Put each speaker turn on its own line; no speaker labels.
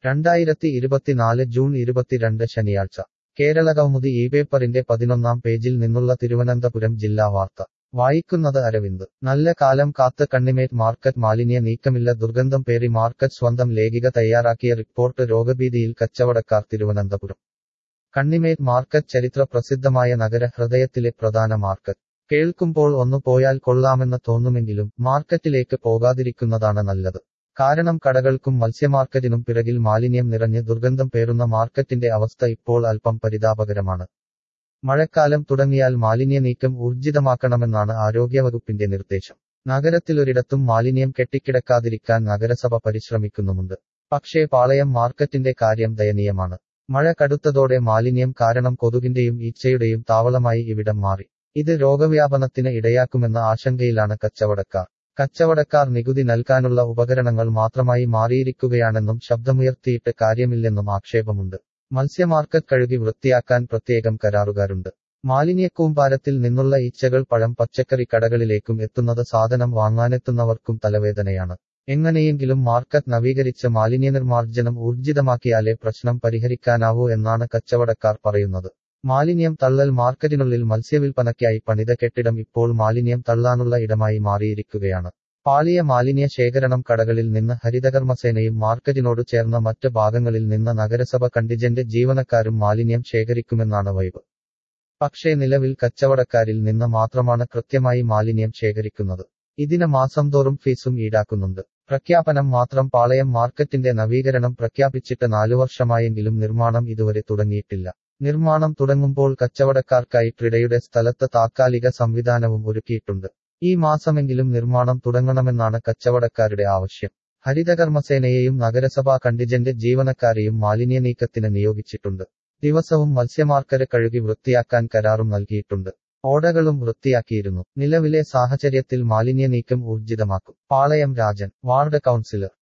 രണ്ടായിരത്തി ഇരുപത്തിനാല് ജൂൺ ഇരുപത്തിരണ്ട് ശനിയാഴ്ച കേരള കൗമുദി ഈ പേപ്പറിന്റെ പതിനൊന്നാം പേജിൽ നിന്നുള്ള തിരുവനന്തപുരം ജില്ലാ വാർത്ത വായിക്കുന്നത് അരവിന്ദ് നല്ല കാലം കാത്ത് കണ്ണിമേറ്റ് മാർക്കറ്റ് മാലിന്യ നീക്കമില്ല ദുർഗന്ധം പേറി മാർക്കറ്റ് സ്വന്തം ലേഖിക തയ്യാറാക്കിയ റിപ്പോർട്ട് രോഗഭീതിയിൽ കച്ചവടക്കാർ തിരുവനന്തപുരം കണ്ണിമേറ്റ് മാർക്കറ്റ് ചരിത്ര പ്രസിദ്ധമായ നഗര ഹൃദയത്തിലെ പ്രധാന മാർക്കറ്റ് കേൾക്കുമ്പോൾ ഒന്നു പോയാൽ കൊള്ളാമെന്ന് തോന്നുമെങ്കിലും മാർക്കറ്റിലേക്ക് പോകാതിരിക്കുന്നതാണ് നല്ലത് കാരണം കടകൾക്കും മത്സ്യമാർക്കറ്റിനും പിറകിൽ മാലിന്യം നിറഞ്ഞ് ദുർഗന്ധം പേറുന്ന മാർക്കറ്റിന്റെ അവസ്ഥ ഇപ്പോൾ അല്പം പരിതാപകരമാണ് മഴക്കാലം തുടങ്ങിയാൽ മാലിന്യ നീക്കം ഊർജിതമാക്കണമെന്നാണ് ആരോഗ്യവകുപ്പിന്റെ നിർദ്ദേശം നഗരത്തിലൊരിടത്തും മാലിന്യം കെട്ടിക്കിടക്കാതിരിക്കാൻ നഗരസഭ പരിശ്രമിക്കുന്നുമുണ്ട് പക്ഷേ പാളയം മാർക്കറ്റിന്റെ കാര്യം ദയനീയമാണ് മഴ കടുത്തതോടെ മാലിന്യം കാരണം കൊതുകിന്റെയും ഈച്ചയുടെയും താവളമായി ഇവിടം മാറി ഇത് രോഗവ്യാപനത്തിന് ഇടയാക്കുമെന്ന ആശങ്കയിലാണ് കച്ചവടക്കാർ കച്ചവടക്കാർ നികുതി നൽകാനുള്ള ഉപകരണങ്ങൾ മാത്രമായി മാറിയിരിക്കുകയാണെന്നും ശബ്ദമുയർത്തിയിട്ട് കാര്യമില്ലെന്നും ആക്ഷേപമുണ്ട് മത്സ്യമാർക്കറ്റ് കഴുകി വൃത്തിയാക്കാൻ പ്രത്യേകം കരാറുകാരുണ്ട് മാലിന്യക്കൂമ്പാരത്തിൽ നിന്നുള്ള ഈച്ചകൾ പഴം പച്ചക്കറി കടകളിലേക്കും എത്തുന്നത് സാധനം വാങ്ങാനെത്തുന്നവർക്കും തലവേദനയാണ് എങ്ങനെയെങ്കിലും മാർക്കറ്റ് നവീകരിച്ച് മാലിന്യനിർമ്മാർജ്ജനം ഊർജിതമാക്കിയാലേ പ്രശ്നം പരിഹരിക്കാനാവൂ എന്നാണ് കച്ചവടക്കാർ പറയുന്നത് മാലിന്യം തള്ളൽ മാർക്കറ്റിനുള്ളിൽ മത്സ്യവിൽപ്പനയ്ക്കായി പണിത കെട്ടിടം ഇപ്പോൾ മാലിന്യം തള്ളാനുള്ള ഇടമായി മാറിയിരിക്കുകയാണ് പാളിയ മാലിന്യ ശേഖരണം കടകളിൽ നിന്ന് ഹരിതകർമ്മസേനയും മാർക്കറ്റിനോട് ചേർന്ന മറ്റ് ഭാഗങ്ങളിൽ നിന്ന് നഗരസഭ കണ്ടിജന്റ് ജീവനക്കാരും മാലിന്യം ശേഖരിക്കുമെന്നാണ് വൈബ് പക്ഷേ നിലവിൽ കച്ചവടക്കാരിൽ നിന്ന് മാത്രമാണ് കൃത്യമായി മാലിന്യം ശേഖരിക്കുന്നത് ഇതിന് മാസം തോറും ഫീസും ഈടാക്കുന്നുണ്ട് പ്രഖ്യാപനം മാത്രം പാളയം മാർക്കറ്റിന്റെ നവീകരണം പ്രഖ്യാപിച്ചിട്ട് നാലു വർഷമായെങ്കിലും നിർമ്മാണം ഇതുവരെ തുടങ്ങിയിട്ടില്ല നിർമ്മാണം തുടങ്ങുമ്പോൾ കച്ചവടക്കാർക്കായി ട്രിഡയുടെ സ്ഥലത്ത് താത്കാലിക സംവിധാനവും ഒരുക്കിയിട്ടുണ്ട് ഈ മാസമെങ്കിലും നിർമ്മാണം തുടങ്ങണമെന്നാണ് കച്ചവടക്കാരുടെ ആവശ്യം ഹരിതകർമ്മസേനയെയും നഗരസഭാ കണ്ടിജന്റ് ജീവനക്കാരെയും മാലിന്യ നീക്കത്തിന് നിയോഗിച്ചിട്ടുണ്ട് ദിവസവും മത്സ്യമാർക്കര് കഴുകി വൃത്തിയാക്കാൻ കരാറും നൽകിയിട്ടുണ്ട് ഓടകളും വൃത്തിയാക്കിയിരുന്നു നിലവിലെ സാഹചര്യത്തിൽ മാലിന്യ നീക്കം ഊർജിതമാക്കും പാളയം രാജൻ വാർഡ് കൗൺസിലർ